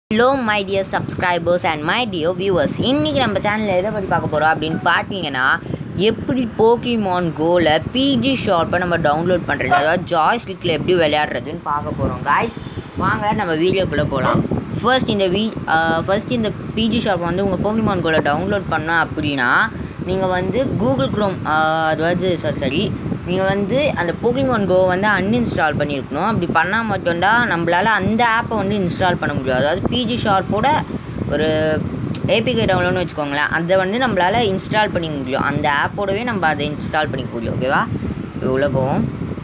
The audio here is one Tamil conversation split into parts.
hello my dear subscribers and my dear viewers இன்றைக்கி நம்ம சேனலில் எதை பற்றி பார்க்க போகிறோம் அப்படின்னு பார்த்தீங்கன்னா எப்படி போக்கிமான் கோவில் பிஜி ஷார்ப்பை நம்ம டவுன்லோட் பண்ணுறது அதாவது ஜாய்ஸ்டிக்கில் எப்படி விளையாடுறதுன்னு பார்க்க போகிறோம் காய்ஸ் வாங்க நம்ம வீடியோக்குள்ளே போகலாம் ஃபர்ஸ்ட் இந்த வீ ஃபர்ஸ்ட் இந்த பிஜி ஷார்ப் வந்து உங்கள் போக்கிமான் கோவில் டவுன்லோட் பண்ணோம் அப்படின்னா நீங்கள் வந்து கூகுள் க்ரோம் அதாவது சாரி சாரி நீங்கள் வந்து அந்த போக்கிமான் கோ வந்து அன்இன்ஸ்டால் பண்ணியிருக்கணும் அப்படி பண்ணால் மட்டும்தான் நம்மளால் அந்த ஆப்பை வந்து இன்ஸ்டால் பண்ண முடியும் அதாவது பிஜி ஷார்ப்போட ஒரு ஏபிகே டவுன்லோட்னு வச்சுக்கோங்களேன் அதை வந்து நம்மளால் இன்ஸ்டால் பண்ணிக்க முடியும் அந்த ஆப்போடவே நம்ம அதை இன்ஸ்டால் பண்ணிக்க முடியும் ஓகேவா இப்போ உள்ளே போவோம்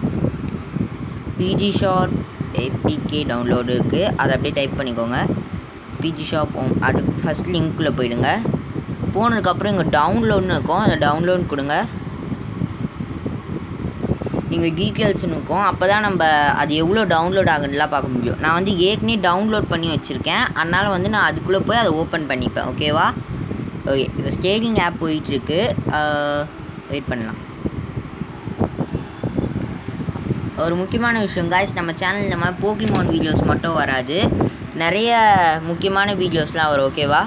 பிஜி ஷார்ப் ஏபிகே டவுன்லோடு இருக்குது அதை அப்படியே டைப் பண்ணிக்கோங்க பிஜி ஷாப் ஹோம் அது ஃபஸ்ட் லிங்க்குள்ளே போயிடுங்க போனதுக்கப்புறம் இங்கே டவுன்லோட்னு இருக்கும் அதை டவுன்லோட் கொடுங்க இங்கே டீட்டெயில்ஸ்னு இருக்கும் அப்போ தான் நம்ம அது எவ்வளோ டவுன்லோட் ஆகுதுலாம் பார்க்க முடியும் நான் வந்து ஏற்கனவே டவுன்லோட் பண்ணி வச்சுருக்கேன் அதனால் வந்து நான் அதுக்குள்ளே போய் அதை ஓப்பன் பண்ணிப்பேன் ஓகேவா ஓகே இப்போ ஸ்டேடிங் ஆப் போயிட்டுருக்கு வெயிட் பண்ணலாம் ஒரு முக்கியமான விஷயம் காய்ஸ் நம்ம சேனல் இந்த மாதிரி போக்கிமான் வீடியோஸ் மட்டும் வராது நிறைய முக்கியமான வீடியோஸ்லாம் வரும் ஓகேவா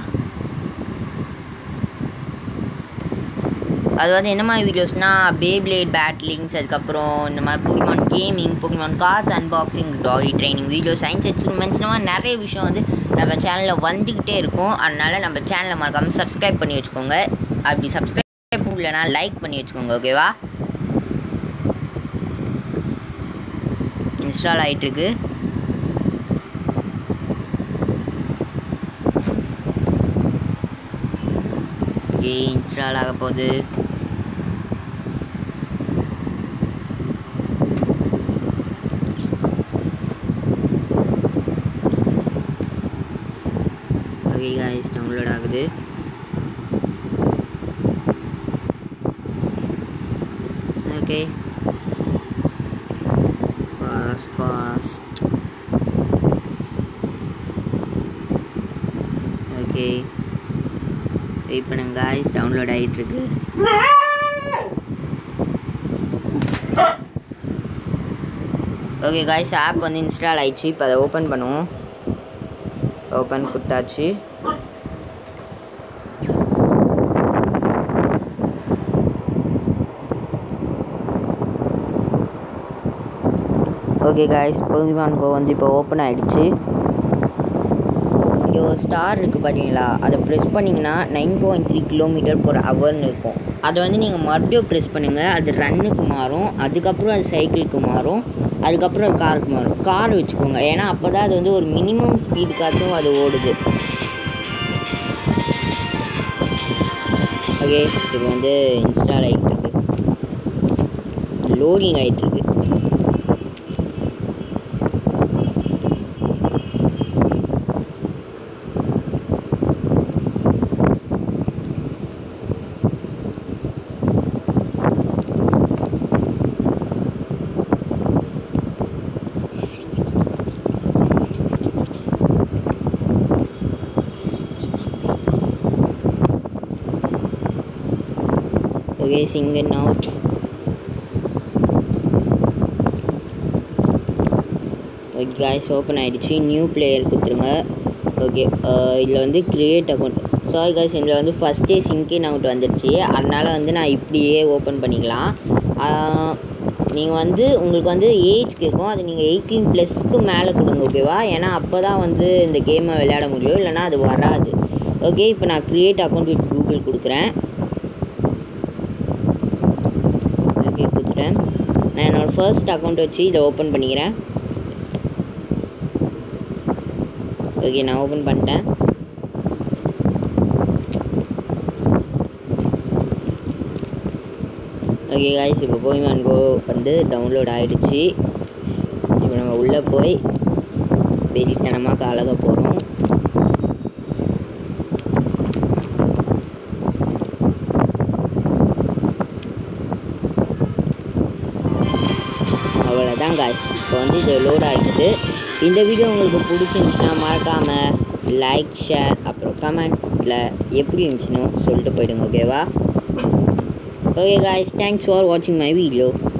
அது வந்து என்ன மாதிரி வீடியோஸ்னால் பேப்ளேட் பேட்லிங்ஸ் அதுக்கப்புறம் இந்த மாதிரி Pokemon gaming Pokemon cards unboxing doggy training video science experiments இந்த மாதிரி நிறைய விஷயம் வந்து நம்ம சேனலில் வந்துக்கிட்டே இருக்கும் அதனால் நம்ம சேனலை மறக்காமல் சப்ஸ்கிரைப் பண்ணி வச்சுக்கோங்க அப்படி சப்ஸ்கிரைப் இல்லைனா லைக் பண்ணி வச்சுக்கோங்க ஓகேவா இன்ஸ்டால் ஆகிட்டுருக்கு ஓகே இன்ஸ்டால் ஆக போகுது ஓகே காய்ஸ் டவுன்லோட் ஆகுது okay fast fast okay wait பண்ணுங்க காய்ஸ் டவுன்லோட் ஆகிட்டுருக்கு ஓகே காய்ஸ் ஆப் வந்து இன்ஸ்டால் ஆயிடுச்சு இப்போ அதை ஓப்பன் பண்ணுவோம் ஓப்பன் கொடுத்தாச்சு ஓகே காய்ஸ் போகிமான் கோ வந்து இப்போ ஓப்பன் ஆகிடுச்சு இங்கே ஒரு ஸ்டார் இருக்குது பார்த்தீங்களா அதை ப்ரெஸ் பண்ணிங்கன்னா nine point three kilometre per ஹவர்னு இருக்கும் அதை வந்து நீங்கள் மறுபடியும் ப்ரெஸ் பண்ணுங்கள் அது ரன்னுக்கு மாறும் அதுக்கப்புறம் அது சைக்கிளுக்கு மாறும் அதுக்கப்புறம் அது காருக்கு மாறும் கார் வச்சுக்கோங்க ஏன்னா அப்போ தான் அது வந்து ஒரு மினிமம் ஸ்பீடுக்காச்சும் அது ஓடுது ஓகே இப்போ வந்து இன்ஸ்டால் ஆகிட்டு இருக்கு லோடிங் ஆகிட்டு இருக்கு okay sing and out okay guys open ஆகிடுச்சு நியூ பிளேயர் கொடுத்துருங்க ஓகே இதில் வந்து க்ரியேட் அக்கௌண்ட் சாரி காய்ஸ் இதில் வந்து ஃபஸ்ட்டே சிங்க் இன் அவுட் வந்துடுச்சு அதனால் வந்து நான் இப்படியே ஓப்பன் பண்ணிக்கலாம் நீங்கள் வந்து உங்களுக்கு வந்து ஏஜ் கேட்கும் அது நீங்கள் எயிட்டீன் ப்ளஸ்க்கு மேலே கொடுங்க ஓகேவா ஏன்னா அப்போ தான் வந்து இந்த கேமை விளையாட முடியும் இல்லைனா அது வராது ஓகே இப்போ நான் க்ரியேட் அக்கௌண்ட் வித் கூகுள் கொடுக்குறேன் ஓகே கொடுத்துட்டேன் நான் என்னோடய ஃபர்ஸ்ட் அக்கௌண்ட் வச்சு இதை ஓப்பன் பண்ணிக்கிறேன் ஓகே நான் ஓப்பன் பண்ணிட்டேன் ஓகே காய்ஸ் இப்போ போய்மான் கோ வந்து டவுன்லோட் ஆகிடுச்சு இப்போ நம்ம உள்ளே போய் வெறித்தனமாக கலக போகிறோம் அவ்வளோதான் காய்ஸ் இப்போ வந்து இது லோட் ஆகிடுது இந்த வீடியோ உங்களுக்கு பிடிச்சிருந்துச்சுன்னா மறக்காமல் லைக் ஷேர் அப்புறம் கமெண்ட்டில் எப்படி இருந்துச்சுன்னு சொல்லிட்டு போயிடுங்க ஓகேவா ஓகே காய்ஸ் தேங்க்ஸ் ஃபார் வாட்சிங் மை வீடியோ